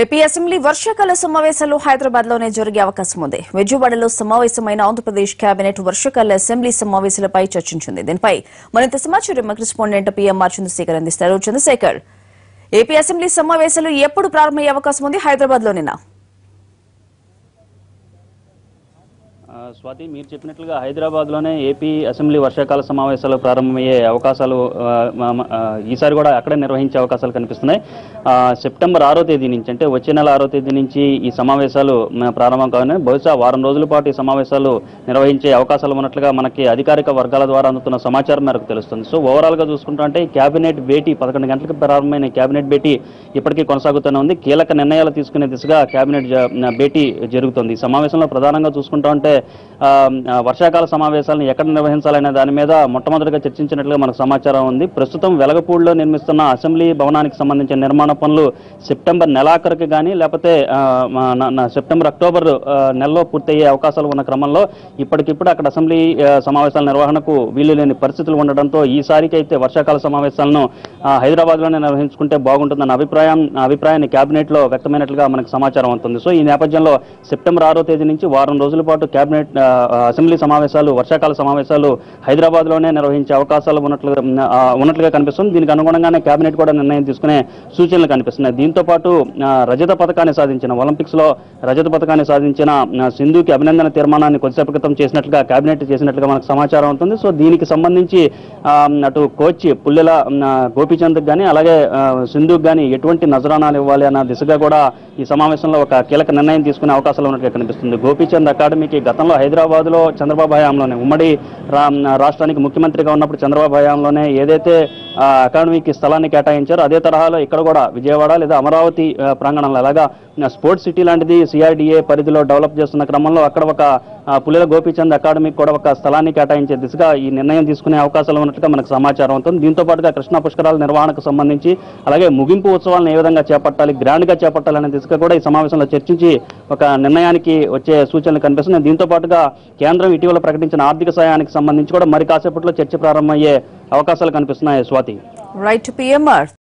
AP assembly వర్షాకాల సమావేశాలు హైదరాబాద్ లోనే జరిగే అవకాశం ఉంది విజయవాడలో సమావేశమైన ఆంధ్రప్రదేశ్ కేబినెట్ వర్షాకాల అసెంబ్లీ సమావేశాలపై చర్చించింది దీనిపై మరింత సమాచారం మా కరెస్పాండెంట్ పీఎంఆర్ చంద్రశేఖర్ అందిస్తారు చంద్రశేఖర్ ఏపీ అసెంబ్లీ సమావేశాలు ఎప్పుడు ప్రారంభమయ్యే అవకాశం ఉంది హైదరాబాద్ లోనేనా ఆ, స్వాతి మీరు చెప్పినట్లుగా హైదరాబాద్లోనే ఏపీ అసెంబ్లీ వర్షాకాల సమావేశాలు ప్రారంభమయ్యే అవకాశాలు ఆ, మ- మ- ఆ, ఈసారి కూడా అక్కడే నిర్వహించే అవకాశాలు కనిపిస్తున్నాయి ఆ, సెప్టెంబర్ ఆరో తేదీ నుంచి అంటే వచ్చే నెల ఆరో తేదీ నుంచి ఈ సమావేశాలు మ, ప్రారంభం కావాలి బహుశా వారం రోజుల పాటు ఈ సమావేశాలు నిర్వహించే అవకాశాలు ఉన్నట్లుగా మనకి అధికారిక వర్గాల ద్వారా అందుతున్న సమాచారం మేరకు తెలుస్తుంది సో ఓవరాల్గా చూసుకుంటే కేబినెట్ భేటీ పదకొండు గంటలకు ప్రారంభమైన కేబినెట్ భేటీ ఇప్పటికీ కొనసాగుతూనే ఉంది కీలక నిర్ణయాలు తీసుకునే దిశగా కేబినెట్ జ- భేటీ జరుగుతుంది ఈ సమావేశంలో ప్రధానంగా చూసుకుంటా ఉంటే ఆ, ఆ, వర్షాకాల సమావేశాలను ఎక్కడ నిర్వహించాలనే దాని మీద మొట్టమొదటిగా చర్చించినట్లుగా మనకు సమాచారం ఉంది ప్రస్తుతం వెలగపూడిలో నిర్మిస్తున్న అసెంబ్లీ భవనానికి సంబంధించిన నిర్మాణ పనులు సెప్టెంబర్ నెలాఖరుకి కానీ లేకపోతే ఆ, మా- నా- నా సెప్టెంబర్ అక్టోబర్ ఆ, నెలలో పూర్తయ్యే అవకాశాలు ఉన్న క్రమంలో ఇప్పటికిప్పుడు అక్కడ అసెంబ్లీ ఆ, సమావేశాల నిర్వహణకు వీలు లేని పరిస్థితులు ఉండడంతో ఈసారికి అయితే వర్షాకాల సమావేశాలను ఆ, హైదరాబాద్లోనే నిర్వహించుకుంటే బాగుంటుందన్న అభిప్రాయం ఆ అభిప్రాయాన్ని కేబినెట్లో వ్యక్తమైనట్లుగా మనకు సమాచారం అవుతుంది సో ఈ నేపథ్యంలో సెప్టెంబర్ ఆరో తేదీ నుంచి వారం రోజుల పాటు కేబినెట్ ఆ, ఆ, అసెంబ్లీ సమావేశాలు వర్షాకాల సమావేశాలు హైదరాబాద్లోనే నిర్వహించే అవకాశాలు ఉన్నట్లుగా ఆ, ఉన్నట్లుగా కనిపిస్తుంది దీనికి అనుగుణంగానే కేబినెట్ కూడా నిర్ణయం తీసుకునే సూచనలు కనిపిస్తున్నాయి దీంతో పాటు ఆ, రజత పథకాన్ని సాధించిన ఒలింపిక్స్ లో రజత పథకాన్ని సాధించిన ఆ, సింధుకి అభినందన తీర్మానాన్ని కొద్దిసేపు క్రితం చేసినట్లుగా కేబినెట్ చేసినట్లుగా మనకు సమాచారం అవుతుంది సో దీనికి సంబంధించి ఆ, అటు కోచ్ పుల్లెల ఆ, గోపీచంద్కి కానీ అలాగే ఆ, సింధుకి కానీ ఎటువంటి నజరానాలు ఇవ్వాలి అన్న దిశగా కూడా ఈ సమావేశంలో ఒక కీలక నిర్ణయం తీసుకునే అవకాశాలు ఉన్నట్టుగా కనిపిస్తుంది గోపీచంద్ అకాడమీకి గతంలో హైదరాబాద్లో చంద్రబాబు హయాంలోనే ఉమ్మడి రా రాష్ట్రానికి ముఖ్యమంత్రిగా ఉన్నప్పుడు చంద్రబాబు హయాంలోనే ఏదైతే ఆ, అకాడమీకి స్థలాన్ని కేటాయించారో అదే తరహాలో ఇక్కడ కూడా విజయవాడ లేదా అమరావతి ఆ, ప్రాంగణంలో అలాగా ఆ, స్పోర్ట్స్ సిటీ లాంటిది సిఆర్డిఏ పరిధిలో డెవలప్ చేస్తున్న క్రమంలో అక్కడ ఒక ఆ, పుల్లెల గోపీచంద్ అకాడమీకి కూడా ఒక స్థలాన్ని కేటాయించే దిశగా ఈ నిర్ణయం తీసుకునే అవకాశాలు ఉన్నట్టుగా మనకు సమాచారం అవుతుంది దీంతో పాటుగా కృష్ణా పుష్కరాల నిర్వహణకు సంబంధించి అలాగే ముగింపు ఉత్సవాలను ఏ విధంగా చేపట్టాలి గ్రాండ్ గా చేపట్టాలనే దిశగా కూడా ఈ సమావేశంలో చర్చించి ఒక నిర్ణయానికి వచ్చే సూచనలు కనిపిస్తున్నాయి దీంతో పాటుగా కేంద్రం ఇటీవల ప్రకటించిన ఆర్థిక సాయానికి సంబంధించి కూడా మరి కాసేపట్లో చర్చ ప్రారంభమయ్యే అవకాశాలు కనిపిస్తున్నాయి స్వాతి రైట్ పీఎంఆర్